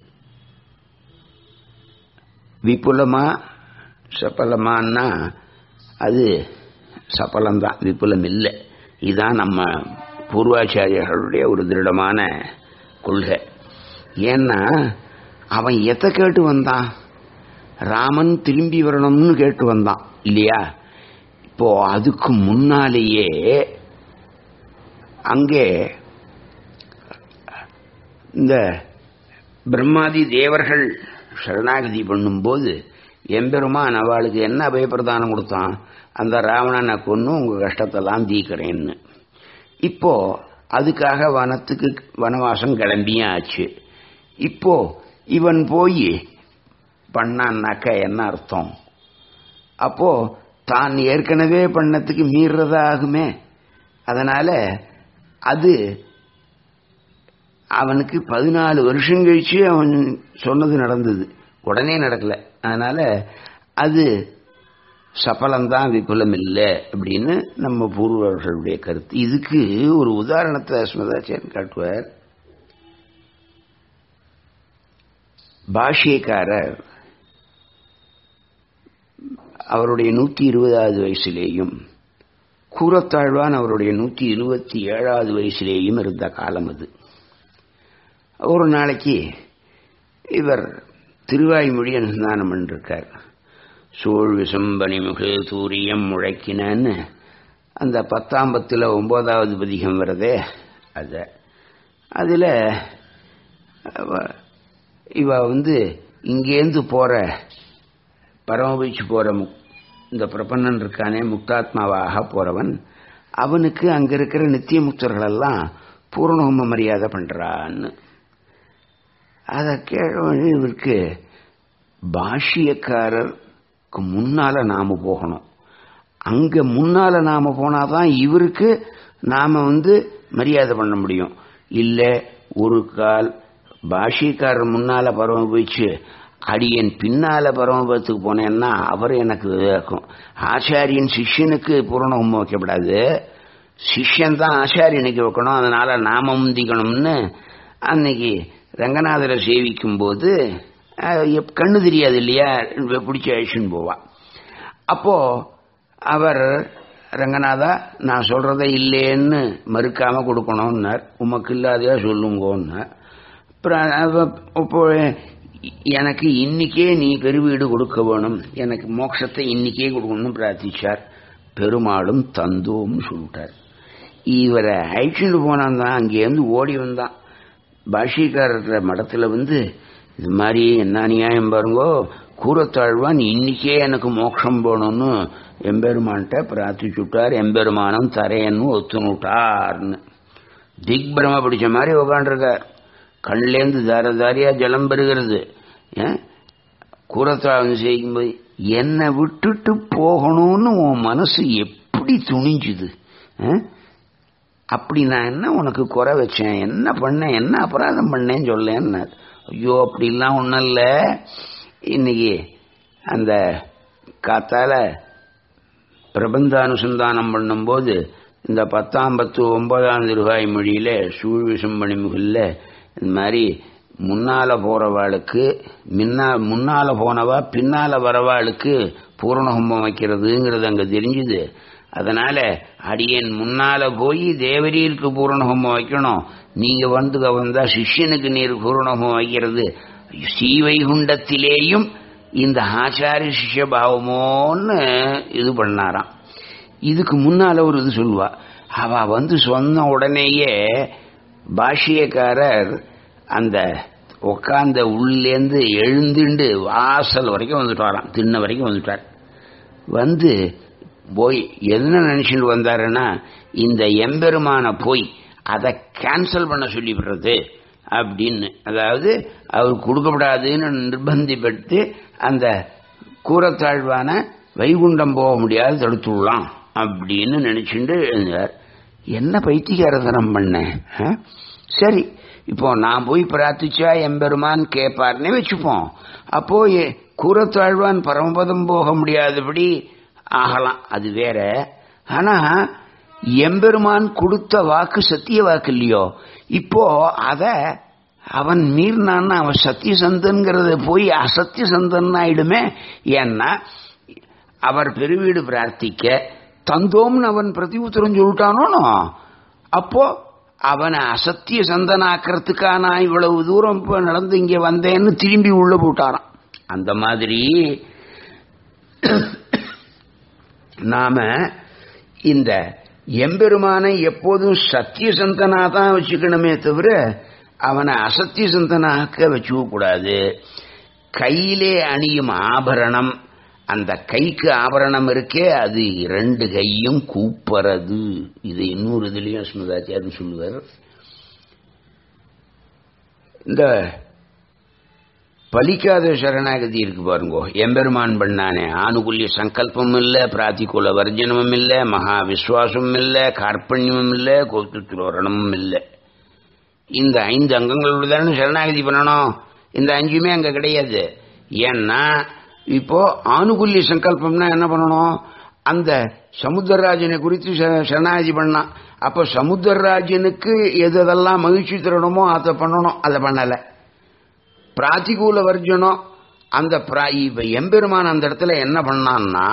விபுலமா சபலமான்னா அது சபலம்தான் விபுலம் இல்லை இதுதான் நம்ம பூர்வாச்சாரியர்களுடைய ஒரு திருடமான கொள்கை ஏன்னா அவன் எதை கேட்டு வந்தான் ராமன் திரும்பி வரணும்னு கேட்டு வந்தான் இல்லையா இப்போ அதுக்கு முன்னாலேயே அங்கே இந்த பிரம்மாதி தேவர்கள் சரணாகதி பண்ணும்போது எம்பெருமான் அவளுக்கு என்ன அபயப்பிரதானம் கொடுத்தான் அந்த ராவணனை கொன்னு உங்க கஷ்டத்தெல்லாம் தீக்கிறேன்னு இப்போ அதுக்காக வனத்துக்கு வனவாசம் கிளம்பியும் ஆச்சு இப்போ இவன் போய் பண்ணான்னாக்க என்ன அர்த்தம் அப்போ தான் ஏற்கனவே பண்ணத்துக்கு மீறதா ஆகுமே அதனால அது அவனுக்கு பதினாலு வருஷம் கழிச்சு அவன் சொன்னது நடந்தது உடனே நடக்கல அதனால அது சபலம்தான் விபுலம் இல்லை அப்படின்னு நம்ம பூர்வர்களுடைய கருத்து இதுக்கு ஒரு உதாரணத்தை ஸ்மிதாச்சாரியன் காட்டுவார் பாஷ்யக்காரர் அவருடைய நூத்தி இருபதாவது வயசுலேயும் கூரத்தாழ்வான் அவருடைய நூத்தி இருபத்தி ஏழாவது வயசுலேயும் இருந்த காலம் அது ஒரு நாளைக்கு இவர் திருவாய்மொழி அனுசந்தானம் பண்ணிருக்கார் சூழ் விசம்பனிமுகு தூரியம் முழக்கினன்னு அந்த பத்தாம் பத்தில் ஒன்பதாவது பதிகம் வருதே அத அதில் இவ வந்து இங்கேருந்து போகிற பரமபிச்சு போகிற இந்த பிரபன்னன் இருக்கானே முக்தாத்மாவாக போறவன் அவனுக்கு அங்க இருக்கிற நித்திய முக்தர்களெல்லாம் பூர்ணஹோம மரியாதை பண்றான்னு அதை கேள்வி இவருக்கு பாஷ்யக்காரருக்கு முன்னால நாம போகணும் அங்க முன்னால நாம போனாதான் இவருக்கு நாம வந்து மரியாதை பண்ண முடியும் இல்ல ஒரு கால் பாஷ்யக்காரர் முன்னால பரவ போயிச்சு அடியன் பின்னால பரமபதத்துக்கு போனேன்னா அவர் எனக்கு இருக்கும் ஆச்சாரியன் சிஷ்யனுக்கு பூரணம் வைக்கப்படாது சிஷ்யன் தான் ஆச்சாரியனுக்கு வைக்கணும் அதனால நாம முந்திக்கணும்னு அன்னைக்கு ரங்கநாதரை சேவிக்கும் போது கண்ணு தெரியாது இல்லையா பிடிச்ச அழிச்சுன்னு போவா அப்போ அவர் ரங்கநாதா நான் சொல்றதை இல்லைன்னு மறுக்காம கொடுக்கணும்னார் உமக்கு இல்லாதையா சொல்லுங்கன்னார் இப்போ எனக்கு இன்னைக்கே நீ பெருவீடு கொடுக்க வேணும் எனக்கு மோட்சத்தை இன்னைக்கே கொடுக்கணும்னு பிரார்த்திச்சார் பெருமாளும் தந்தோம்னு சொல்லிட்டார் இவரை அழிச்சுட்டு போனான் தான் அங்கேருந்து ஓடி வந்தான் பாஷிக்காரர் மடத்துல வந்து இது மாதிரி என்ன நியாயம் பாருங்கோ கூறத்தாழ்வான் இன்னைக்கே எனக்கு மோட்சம் போகணும்னு எம்பெருமான்கிட்ட பிரார்த்திச்சுட்டார் எம்பெருமானம் தரேன்னு ஒத்துனுட்டார்னு திக்பிரம பிடிச்ச மாதிரி உக்காண்டிருக்கார் கண்லேருந்து தார தாரியா ஜலம் பெறுகிறது கூறத்தாழ்வு செய்யும்போது என்னை விட்டுட்டு போகணும்னு உன் மனசு எப்படி துணிஞ்சுது அப்படி நான் என்ன உனக்கு குறை வச்சேன் என்ன பண்ணேன் என்ன அபராதம் பண்ணேன்னு சொல்லேன்னு ஐயோ அப்படிலாம் ஒன்றும் இல்லை இன்னைக்கு அந்த காத்தால பிரபந்த அனுசந்தானம் பண்ணும்போது இந்த பத்தாம் பத்து ஒன்பதாம் திருவாய் மொழியில சூழ் விசம்பணி முகில்ல இந்த மாதிரி முன்னால போறவாளுக்கு முன்னா முன்னால போனவா பின்னால வரவாளுக்கு பூரணகும்பம் வைக்கிறதுங்கிறது அங்க தெரிஞ்சுது அதனால அடியேன் முன்னால போய் தேவரீருக்கு பூரணஹோமம் வைக்கணும் நீங்க வந்து வந்தா சிஷ்யனுக்கு நீர் பூரணஹோமம் வைக்கிறது ஸ்ரீவைகுண்டத்திலேயும் இந்த ஆச்சாரிய சிஷ்ய பாவமோன்னு இது பண்ணாராம் இதுக்கு முன்னால ஒரு இது சொல்லுவா அவ வந்து சொன்ன உடனேயே பாஷ்யக்காரர் அந்த உட்காந்த உள்ளேந்து எழுந்துண்டு வாசல் வரைக்கும் வந்துட்டாராம் திண்ண வரைக்கும் வந்துட்டார் வந்து போய் என்ன நினைச்சுட்டு வந்தாருன்னா இந்த எம்பெருமான போய் அதை கேன்சல் பண்ண சொல்லிவிடுறது அப்படின்னு அதாவது அவர் கொடுக்கப்படாதுன்னு நிர்பந்திப்பட்டு அந்த கூரத்தாழ்வான வைகுண்டம் போக முடியாது தடுத்துடலாம் அப்படின்னு நினைச்சுட்டு இருந்தார் என்ன பைத்தியகாரதனம் பண்ணேன் ஆ? சரி இப்போ நான் போய் பிரார்த்திச்சா எம்பெருமான் கேட்பார்னே வச்சுப்போம் அப்போ எ- கூரத்தாழ்வான் பரமபதம் போக முடியாதபடி ஆகலாம் அது வேற ஆனா எம்பெருமான் கொடுத்த வாக்கு சத்திய வாக்கு இல்லையோ இப்போ அத அவன் மீறினான்னா அவன் சத்தியசந்தன்கிறத போய் அசத்திய சந்தன் ஆயிடுமே ஏன்னா அவர் பெருவீடு பிரார்த்திக்க தந்தோம்னு அவன் பிரதி உத்தரம் சொல்லிட்டானோ அப்போ அவனை அசத்திய சந்தனாக்கிறதுக்கா நான் இவ்வளவு தூரம் இப்ப நடந்து இங்க வந்தேன்னு திரும்பி உள்ள போட்டாராம் அந்த மாதிரி நாம இந்த எம்பெருமானை எப்போதும் சத்திய சந்தனா தான் வச்சுக்கணுமே தவிர அவனை அசத்திய சந்தனாக்க வச்சுக்க கூடாது கையிலே அணியும் ஆபரணம் அந்த கைக்கு ஆபரணம் இருக்கே அது இரண்டு கையும் கூப்பறது இது இன்னொரு இதுலயும் ஸ்மிருதாச்சாரியன் சொல்லுவார் இந்த பலிக்காத சரணாகதி இருக்கு பாருங்க எம்பெருமான் பண்ணானே ஆணுகுல்ய சங்கல்பமும் இல்ல பிராத்திகூல வர்ஜனமும் இல்ல மகா விஸ்வாசமும் இல்ல கார்பண்யமும் இல்ல கோத்துரோரணமும் இல்ல இந்த ஐந்து அங்கங்களோட தானே சரணாகதி பண்ணணும் இந்த அஞ்சுமே அங்க கிடையாது ஏன்னா இப்போ ஆணுகுல்ய சங்கல்பம்னா என்ன பண்ணணும் அந்த சமுத்திரராஜனை குறித்து ச- சரணாகதி பண்ணான் அப்போ சமுத்திரராஜனுக்கு எது எதெல்லாம் மகிழ்ச்சி தரணுமோ அதை பண்ணணும் அதை பண்ணலை பிராத்திகூல வர்ஜனம் அந்த பிரா- இப்ப எம்பெருமான் அந்த இடத்துல என்ன பண்ணான்னா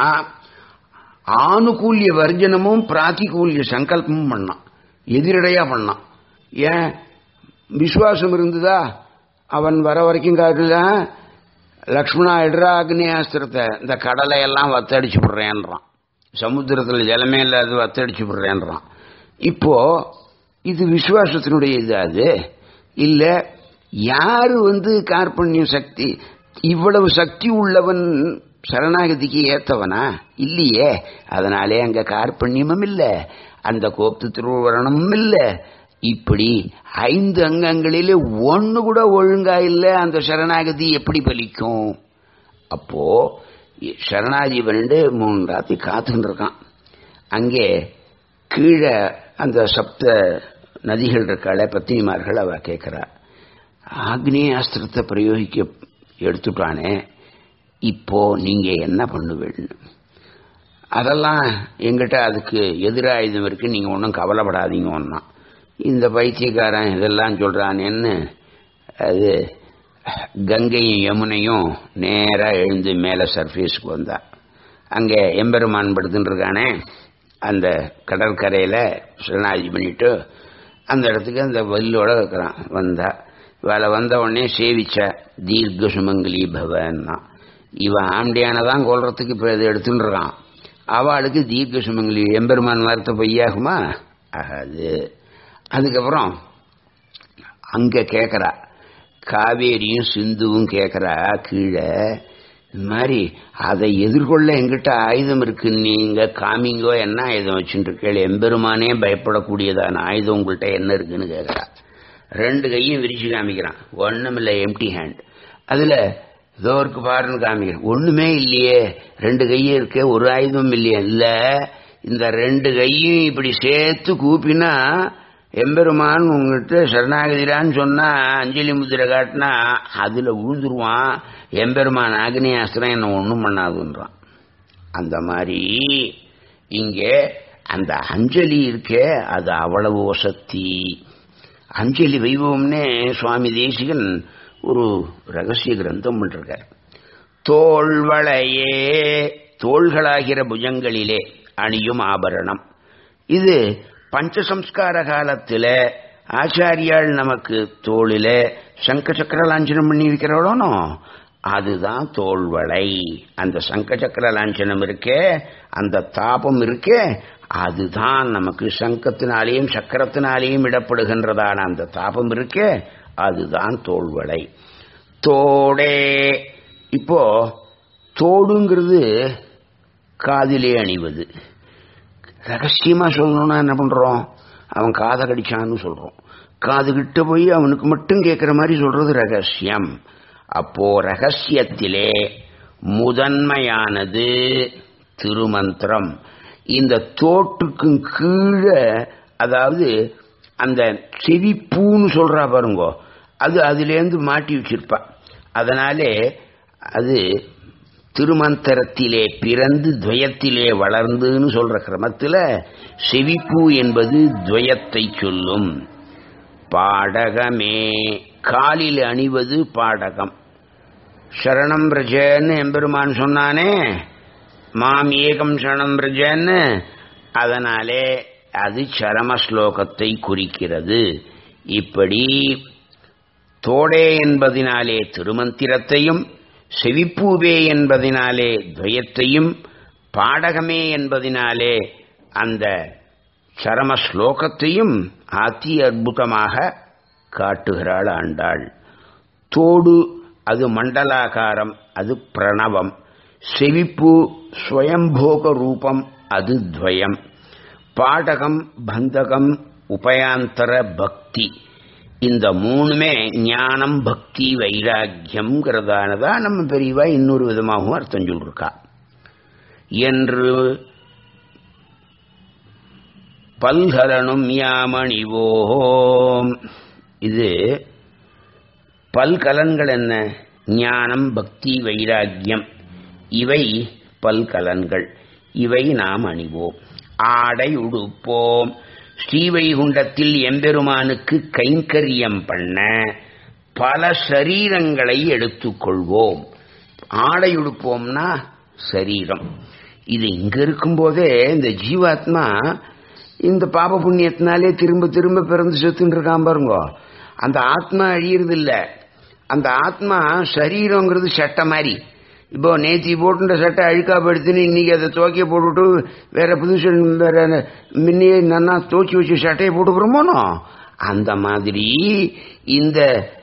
ஆணுகூல்ய வர்ஜனமும் பிராத்திகூல்ய சங்கல்பமும் பண்ணான் எதிரடையா பண்ணான் ஏன் விசுவாசம் இருந்ததா அவன் வர வரைக்கும் காட்டுல லக்ஷ்மணா எடுறா அக்னியாஸ்திரத்தை இந்த கடலை எல்லாம் வத்தடிச்சு விடுறேன்றான் சமுத்திரத்தில் ஜலமே இல்லாத வத்தடிச்சு விடுறேன்றான் இப்போ இது விசுவாசத்தினுடைய இது அது இல்ல யாரு வந்து கார்பண்ய சக்தி இவ்வளவு சக்தி உள்ளவன் சரணாகதிக்கு ஏத்தவனா இல்லையே அதனாலே அங்க கார்பண்யமும் இல்ல அந்த கோப்து திருவரணமும் இல்ல இப்படி ஐந்து அங்கங்களிலே ஒண்ணு கூட ஒழுங்கா இல்ல அந்த சரணாகதி எப்படி பலிக்கும் அப்போ சரணாகதி பண்ணிட்டு மூணு ராத்திரி காத்துட்டு இருக்கான் அங்கே கீழே அந்த சப்த நதிகள் இருக்காள பத்தினிமார்கள் அவ கேட்கிறா ஆக்னேய அஸ்திரத்தை பிரயோகிக்க எடுத்துட்டானே இப்போ நீங்க என்ன பண்ணுவீங்க அதெல்லாம் எங்கிட்ட அதுக்கு எதிராயுதம் இருக்கு நீங்க ஒன்றும் கவலைப்படாதீங்க ஒன்னா இந்த பைத்தியக்காரன் இதெல்லாம் சொல்றானேன்னு அது கங்கையும் யமுனையும் நேரா எழுந்து மேல சர்ஃபேஸ்க்கு வந்தா அங்கே எம்பெருமான் படுத்துட்டு இருக்கானே அந்த கடற்கரையில சரணாகி பண்ணிட்டு அந்த இடத்துக்கு அந்த வல்லோட இருக்கிறான் வந்தா இவளை வந்த உடனே சேவிச்ச தீர்க்க சுமங்கலி பவன்னா இவன் ஆண்டியான தான் கொல்றதுக்கு இப்போ இது எடுத்துட்டு இருக்கான் அவளுக்கு தீர்க்க சுமங்கலி எம்பெருமான் வார்த்தை பொய்யாகுமா ஆகாது அதுக்கப்புறம் அங்க கேட்கறா காவேரியும் சிந்துவும் கேட்கறா கீழே இந்த மாதிரி அதை எதிர்கொள்ள எங்கிட்ட ஆயுதம் இருக்கு நீங்க காமிங்கோ என்ன ஆயுதம் வச்சுட்டு இருக்கேள் எம்பெருமானே பயப்படக்கூடியதான ஆயுதம் உங்கள்கிட்ட என்ன இருக்குன்னு கேட்கறா ரெண்டு கையும் விரிச்சு காமிக்கிறான் ஒண்ணுமில்ல எம்டி ஹேண்ட் அதுல ஏதோ இருக்கு பாருன்னு காமிக்கிறேன் ஒண்ணுமே இல்லையே ரெண்டு கையும் இருக்கே ஒரு ஆயுதம் இல்லையே இல்ல இந்த ரெண்டு கையும் இப்படி சேர்த்து கூப்பினா எம்பெருமான் உங்ககிட்ட சரணாகதிரான்னு சொன்னா அஞ்சலி முத்திரை காட்டினா அதுல விழுந்துருவான் எம்பெருமான் ஆக்னேயாஸ்திரம் என்ன ஒண்ணும் பண்ணாதுன்றான் அந்த மாதிரி இங்கே அந்த அஞ்சலி இருக்கே அது அவ்வளவு வசத்தி அஞ்சலி வைபவம்னே சுவாமி தேசிகன் ஒரு ரகசிய கிரந்தம் பண்ணிருக்கார் தோள்வளையே தோள்களாகிற புஜங்களிலே அணியும் ஆபரணம் இது பஞ்சசம்ஸ்கார காலத்துல ஆச்சாரியால் நமக்கு தோளில சங்க சக்கர லாஞ்சனம் பண்ணி வைக்கிறவளோனோ அதுதான் தோல்வளை அந்த சங்க சக்கர லாஞ்சனம் இருக்கே அந்த தாபம் இருக்கே அதுதான் நமக்கு சங்கத்தினாலேயும் சக்கரத்தினாலேயும் இடப்படுகின்றதான அந்த தாபம் இருக்கே அதுதான் தோல்வளை தோடே இப்போ தோடுங்கிறது காதிலே அணிவது ரகசியமா சொல்லணும்னா என்ன பண்றோம் அவன் காதை கடிச்சான்னு சொல்றோம் காது கிட்ட போய் அவனுக்கு மட்டும் கேட்கிற மாதிரி சொல்றது ரகசியம் அப்போ ரகசியத்திலே முதன்மையானது திருமந்திரம் இந்த தோட்டுக்கும் கீழே அதாவது அந்த செவிப்பூன்னு சொல்றா பாருங்கோ அது அதுலேருந்து மாட்டி வச்சிருப்பா அதனாலே அது திருமந்திரத்திலே பிறந்து துவயத்திலே வளர்ந்துன்னு சொல்ற கிரமத்தில் செவிப்பூ என்பது துவயத்தை சொல்லும் பாடகமே காலில் அணிவது பாடகம் சரணம் பிரஜன்னு எம்பெருமான் சொன்னானே மாம் ஏகம் சரணம் பிரஜன்னு அதனாலே அது சரம ஸ்லோகத்தை குறிக்கிறது இப்படி தோடே என்பதினாலே திருமந்திரத்தையும் செவிப்பூவே என்பதினாலே துவயத்தையும் பாடகமே என்பதினாலே அந்த சரம ஸ்லோகத்தையும் அதி அற்புதமாக காட்டுகிறாள் ஆண்டாள் தோடு அது மண்டலாகாரம் அது பிரணவம் செவிப்பு ஸ்வயம்போக ரூபம் அது துவயம் பாடகம் பந்தகம் உபயாந்தர பக்தி இந்த மூணுமே ஞானம் பக்தி வைராக்கியம்ங்கிறதானதா நம்ம பெரியவா இன்னொரு விதமாகவும் அர்த்தம் சொல்லிருக்கா என்று பல்கலனும் யாமணிவோம் இது பல்கலன்கள் என்ன ஞானம் பக்தி வைராக்கியம் இவை பல்கலன்கள் இவை நாம் அணிவோம் ஆடை உடுப்போம் ஸ்ரீவைகுண்டத்தில் எம்பெருமானுக்கு கைங்கரியம் பண்ண பல சரீரங்களை எடுத்துக்கொள்வோம் ஆடை உடுப்போம்னா சரீரம் இது இங்க இருக்கும்போதே இந்த ஜீவாத்மா இந்த பாப புண்ணியத்தினாலே திரும்ப திரும்ப பிறந்து செத்துன்னு இருக்கான் பாருங்க அந்த ஆத்மா அழியறது இல்ல அந்த ஆத்மா சரீரங்கிறது சட்டை மாதிரி இப்போ நேத்தி போட்டுன்ற சட்டை அழுக்கா படுத்துன்னு இன்னைக்கு அதை துவக்கிய போட்டுவிட்டு வேற புதுசு வேற முன்னையே நன்னா துவக்கி வச்சு சட்டையை போட்டுக்கிறோமோனோ அந்த மாதிரி இந்த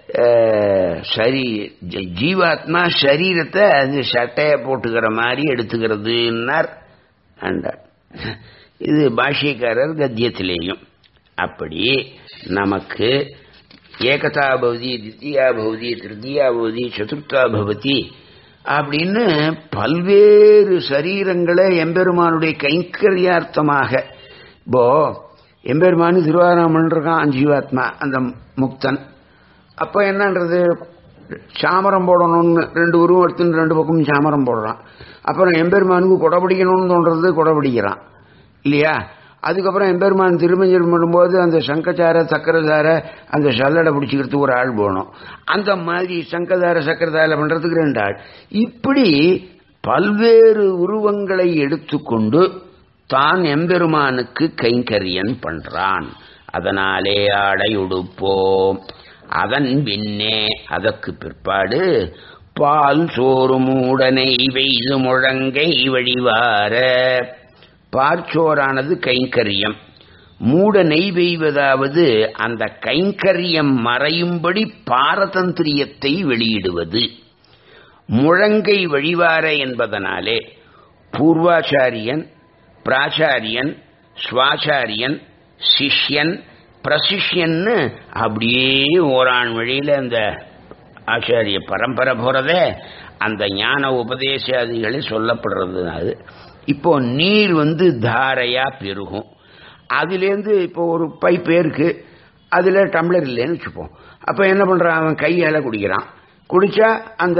சரி ஜீவாத்மா சரீரத்தை அது சட்டையை போட்டுக்கிற மாதிரி எடுத்துக்கிறதுன்னார் ஆண்டார் இது பாஷ்யக்காரர் கத்தியத்திலேயும் அப்படி நமக்கு ஏகதா பவதி தித்தியா பவதி திருத்தியா பவதி சதுர்த்தா பவதி அப்படின்னு பல்வேறு சரீரங்களை எம்பெருமானுடைய கைங்கரியார்த்தமாக இப்போ எம்பெருமானு திருவாராமன் இருக்கான் ஜீவாத்மா அந்த முக்தன் அப்போ என்னன்றது சாமரம் போடணும்னு ரெண்டு உருவம் எடுத்துன்னு ரெண்டு பக்கமும் சாமரம் போடுறான் அப்புறம் எம்பெருமானுக்கு கொடை பிடிக்கணும்னு தோன்றது கொடை பிடிக்கிறான் இல்லையா அதுக்கப்புறம் எம்பெருமான் திருமஞ்சல் பண்ணும்போது அந்த சங்கச்சார சக்கரதார அந்த சல்லடை பிடிச்சிக்கிறதுக்கு ஒரு ஆள் போகணும் அந்த மாதிரி சங்கதார சக்கரதார பண்றதுக்கு ரெண்டு ஆள் இப்படி பல்வேறு உருவங்களை எடுத்துக்கொண்டு தான் எம்பெருமானுக்கு கைங்கரியன் பண்றான் அதனாலே ஆடை உடுப்போம் அதன் பின்னே அதற்கு பிற்பாடு பால் சோறு மூடனை வெய்து முழங்கை வழிவார பார்ச்சோரானது கைங்கரியம் மூட நெய் பெய்வதாவது அந்த கைங்கரியம் மறையும்படி பாரதந்திரியத்தை வெளியிடுவது முழங்கை வழிவார என்பதனாலே பூர்வாச்சாரியன் பிராச்சாரியன் சுவாச்சாரியன் சிஷ்யன் பிரசிஷ்யன்னு அப்படியே ஓரான் வழியில அந்த ஆச்சாரிய பரம்பரை போறதே அந்த ஞான உபதேசாதிகளில் சொல்லப்படுறது அது இப்போ நீர் வந்து தாரையா பெருகும் அதுலேருந்து இப்போ ஒரு பைப் இருக்கு அதில் டம்ளர் இல்லைன்னு வச்சுப்போம் அப்போ என்ன பண்ணுறான் அவன் கையால் குடிக்கிறான் குடிச்சா அந்த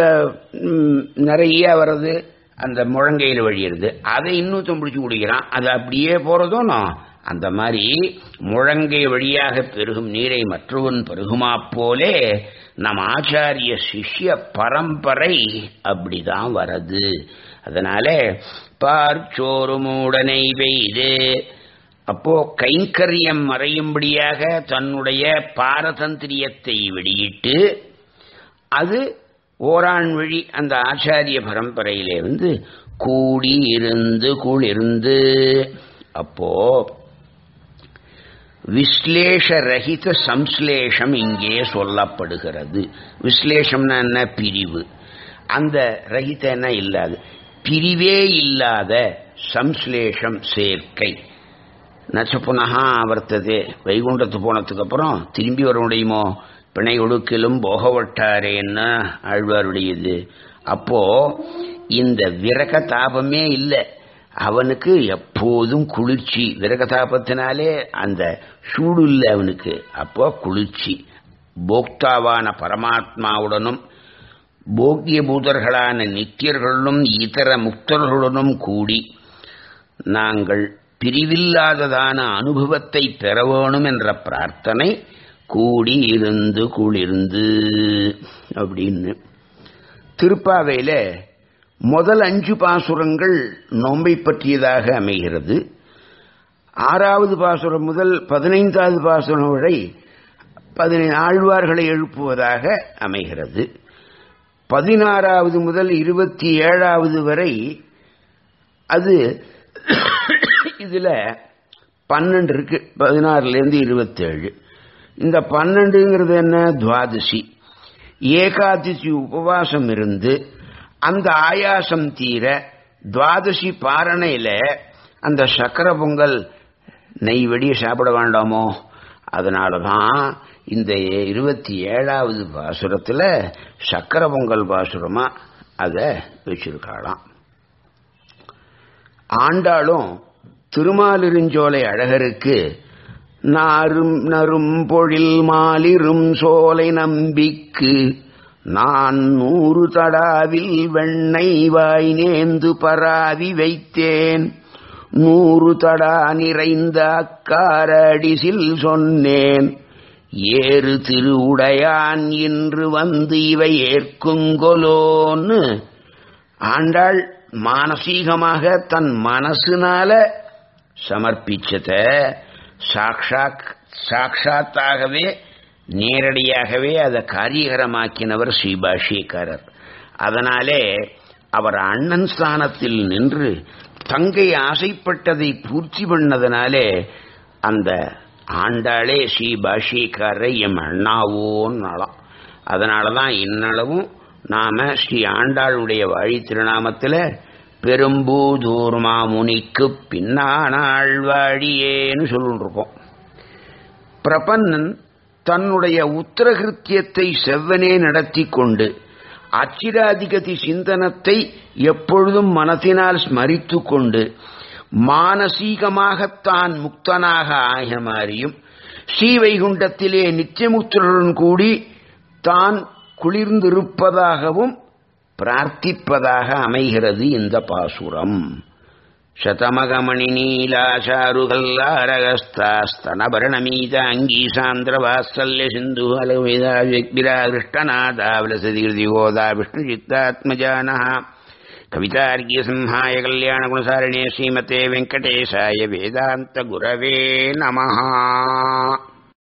நிறைய வர்றது அந்த முழங்கையில் வழியிறது அதை இன்னொருத்தம் பிடிச்சி குடிக்கிறான் அது அப்படியே போகிறதும் அந்த மாதிரி முழங்கை வழியாக பெருகும் நீரை மற்றவன் பெருகுமா போலே நம் ஆச்சாரிய சிஷ்ய பரம்பரை அப்படிதான் வரது அதனால பார்ச்சோறு மூடனை பெய்து அப்போ கைங்கரியம் மறையும்படியாக தன்னுடைய பாரதந்திரியத்தை வெளியிட்டு அது ஓரான் வழி அந்த ஆச்சாரிய பரம்பரையிலே வந்து கூடி இருந்து குளிர்ந்து அப்போ விஸ்லேஷ ரஹித சம்ஸ்லேஷம் இங்கே சொல்லப்படுகிறது விஸ்லேஷம்னா என்ன பிரிவு அந்த ரஹிதன்னா இல்லாது பிரிவே இல்லாத சம்ஸ்லேஷம் சேர்க்கை நச்ச புனகா ஆவர்த்ததே வைகுண்டத்து போனதுக்கு அப்புறம் திரும்பி வர முடியுமோ பிணை ஒடுக்கிலும் போகவட்டாரேன்னு ஆழ்வாருடையது அப்போ இந்த விரக தாபமே இல்லை அவனுக்கு எப்போதும் குளிர்ச்சி விரக தாபத்தினாலே அந்த சூடு இல்லை அவனுக்கு அப்போ குளிர்ச்சி போக்தாவான பரமாத்மாவுடனும் போக்கிய பூதர்களான நித்தியர்களுடனும் இதர முக்தர்களுடனும் கூடி நாங்கள் பிரிவில்லாததான அனுபவத்தை பெற வேணும் என்ற பிரார்த்தனை கூடி இருந்து குளிர்ந்து அப்படின்னு திருப்பாவையில முதல் அஞ்சு பாசுரங்கள் நோன்பை பற்றியதாக அமைகிறது ஆறாவது பாசுரம் முதல் பதினைந்தாவது பாசுரம் வரை பதினைந்து ஆழ்வார்களை எழுப்புவதாக அமைகிறது பதினாறாவது முதல் இருபத்தி ஏழாவது வரை அது இதுல பன்னெண்டு இருக்கு பதினாறுலேருந்து இருபத்தேழு இந்த பன்னெண்டுங்கிறது என்ன துவாதசி ஏகாதசி உபவாசம் இருந்து அந்த ஆயாசம் தீர துவாதசி பாரணையில அந்த சக்கர பொங்கல் நெய் வெடியை சாப்பிட வேண்டாமோ அதனால தான் இந்த இருபத்தி ஏழாவது பாசுரத்தில் சக்கர பொங்கல் பாசுரமா அதை வச்சிருக்காளாம் ஆண்டாளும் திருமாலிருஞ்சோலை அழகருக்கு நாரும் நரும் பொழில் மாலிரும் சோலை நம்பிக்கு நான் நூறு தடாவில் வெண்ணெய் வாய் நேந்து பராவி வைத்தேன் நூறு தடா நிறைந்த அக்காரடிசில் சொன்னேன் ஏறு திருவுடையான் இன்று வந்து இவை ஏற்குங்கொலோன்னு ஆண்டாள் மானசீகமாக தன் மனசுனால சமர்ப்பிச்சத சாக்ஷாத் சாட்சாத்தாகவே நேரடியாகவே அதை காரியகரமாக்கினவர் ஸ்ரீபாஷிகாரர் அதனாலே அவர் அண்ணன் ஸ்தானத்தில் நின்று தங்கை ஆசைப்பட்டதை பூர்த்தி பண்ணதுனாலே அந்த ஆண்டாளே ஸ்ரீ பாஷிக்காரரை எம் அண்ணாவோன்னாலாம் அதனால தான் இன்னளவும் நாம ஸ்ரீ ஆண்டாளுடைய வாழி திருநாமத்தில் பெரும்பூதூர் மாமுனிக்கு பின்னானாள் வாழியேன்னு சொல்லிருக்கோம் பிரபன்னன் தன்னுடைய உத்தரகிருத்தியத்தை செவ்வனே நடத்தி கொண்டு அச்சிராதிகதி சிந்தனத்தை எப்பொழுதும் மனத்தினால் ஸ்மரித்து கொண்டு மானசீகமாகத்தான் முக்தனாக ஆகிய மாதிரியும் ஸ்ரீவைகுண்டத்திலே நித்தியமுக்தருடன் கூடி தான் குளிர்ந்திருப்பதாகவும் பிரார்த்திப்பதாக அமைகிறது இந்த பாசுரம் ಶತಮಗಮಣಿ ನೀಲಾಚಾರುಗಲ್ಲಾರಗಸ್ತಾಸ್ತನಭರಣಮೀತ ಅಂಗೀಸಾಂದ್ರ ವಾತ್ಸಲ್ಯ ಸಿಂಧು ಹಲವಿದ ವ್ಯಕ್ತಿರಾದೃಷ್ಟನಾದಾವಲಸದಿ ಗೋದಾ ವಿಷ್ಣುಚಿತ್ತಾತ್ಮಜಾನಃ ಕವಿತಾರ್ಘ್ಯ ಸಿಂಹಾಯ ಕಲ್ಯಾಣ ಗುಣಸಾರಿಣೆ ಶ್ರೀಮತೆ ವೆಂಕಟೇಶಾಯ ವೇದಾಂತ ಗುರವೇ ನಮಃ